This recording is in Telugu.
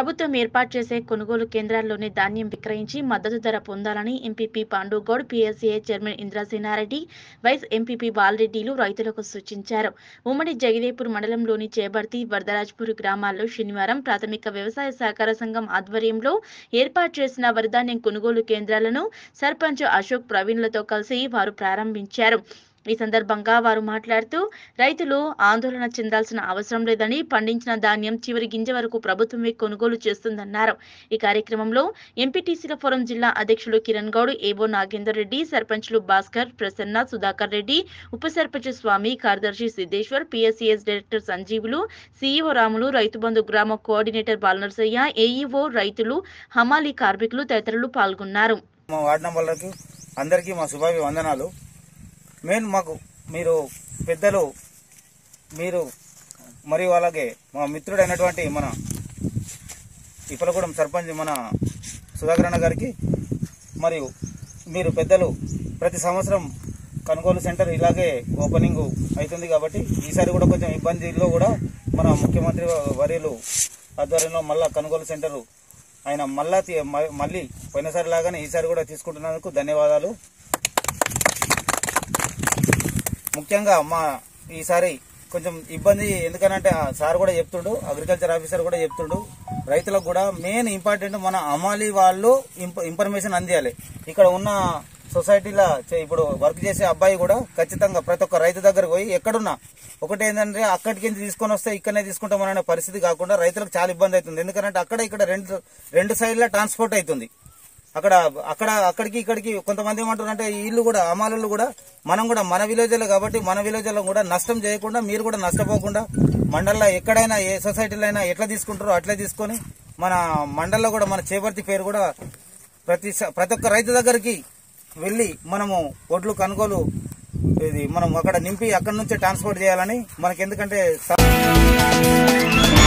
ప్రభుత్వం ఏర్పాటు చేసే కొనుగోలు కేంద్రాల్లోనే ధాన్యం విక్రయించి మద్దతు ధర పొందాలని MPP Pandu Goud PSCA chairman Indrasena Reddy vice MPP బాలరెడ్డిలు రైతులకు సూచించారు ఉమ్మడి జగదేపూర్ మండలంలోని చేబర్తి వరదరాజ్పూర్ గ్రామాల్లో శనివారం ప్రాథమిక వ్యవసాయ సహకార సంఘం ఆధ్వర్యంలో ఏర్పాటు చేసిన వరిధాన్యం కొనుగోలు కేంద్రాలను సర్పంచ్ అశోక్ ప్రవీణ్లతో కలిసి వారు ప్రారంభించారు ఈ సందర్భంగా వారు మాట్లాడుతూ రైతులు ఆందోళన చెందాల్సిన అవసరం లేదని పండించిన ధాన్యం చివరి గింజ వరకు ప్రభుత్వమే కొనుగోలు చేస్తుందన్నారు ఈ కార్యక్రమంలో ఎంపీటీసీల ఫోరం జిల్లా అధ్యక్షులు కిరణ్ గౌడ్ ఏవో నాగేందర్ రెడ్డి సర్పంచ్లు భాస్కర్ ప్రసన్న సుధాకర్ రెడ్డి ఉప సర్పంచ్ స్వామి కార్యదర్శి Siddheshwar PSCS director Sanjeevulu CEO Ramulu Rythu Bandhu గ్రామ కోఆర్డినేటర్ బాలనర్సయ్య ఏఈఓ రైతులు హమాలీ కార్మికులు తదితరులు పాల్గొన్నారు మా వార్డు నంబర్లకు అందరికీ మా శుభాభి వందనాలు మెయిన్ మాకు మీరు పెద్దలు మీరు మరియు అలాగే మా మిత్రుడైనటువంటి మన ఇప్పలగూడెం సర్పంచ్ మన సుధాకర్ అన్న గారికి మరియు మీరు పెద్దలు ప్రతి సంవత్సరం కొనుగోలు సెంటర్ ఇలాగే ఓపెనింగ్ అవుతుంది కాబట్టి ఈసారి కూడా కొంచెం ఇబ్బందిలో కూడా మన ముఖ్యమంత్రి వర్యులు ఆధ్వర్యంలో మళ్ళా కొనుగోలు సెంటర్ ఆయన మళ్ళా తీ- మ- మళ్ళీ పోయినసారి లాగానే ఈసారి కూడా తీసుకుంటున్నందుకు ధన్యవాదాలు ముఖ్యంగా మా ఈసారి కొంచెం ఇబ్బంది ఎందుకనంటే ఆ సార్ కూడా చెప్తుండు అగ్రికల్చర్ ఆఫీసర్ కూడా చెప్తుండు రైతులకు కూడా మెయిన్ ఇంపార్టెంట్ మన అమాలి వాళ్ళు ఇంప- ఇన్ఫర్మేషన్ అందియాలి ఇక్కడ ఉన్న సొసైటీలో చే- ఇప్పుడు వర్క్ చేసే అబ్బాయి కూడా ఖచ్చితంగా ప్రతి ఒక్క రైతు దగ్గరకు పోయి ఎక్కడున్నా ఒకటి ఏంటంటే అక్కడికి తీసుకొని వస్తే ఇక్కడనే తీసుకుంటామనే పరిస్థితి కాకుండా రైతులకు చాలా ఇబ్బంది అవుతుంది ఎందుకంటే అక్కడ ఇక్కడ రెండు రెండు సైడ్ల ట్రాన్స్పోర్ట్ అవుతుంది అక్కడ అక్కడ అక్కడికి ఇక్కడికి కొంతమంది ఏమంటారు అంటే ఇల్లు కూడా అమాలు కూడా మనం కూడా మన విలేజ్లో కాబట్టి మన విలేజ్లో కూడా నష్టం చేయకుండా మీరు కూడా నష్టపోకుండా మండల్లో ఎక్కడైనా ఏ సొసైటీలో అయినా ఎట్లా తీసుకుంటారో అట్లే తీసుకొని మన మండల్లో కూడా మన చేపర్తి పేరు కూడా ప్రతి స- ప్రతి ఒక్క రైతు దగ్గరికి వెళ్ళి మనము ఒడ్లు కొనుగోలు ఇది మనం అక్కడ నింపి అక్కడ నుంచే ట్రాన్స్పోర్ట్ చేయాలని మనకి ఎందుకంటే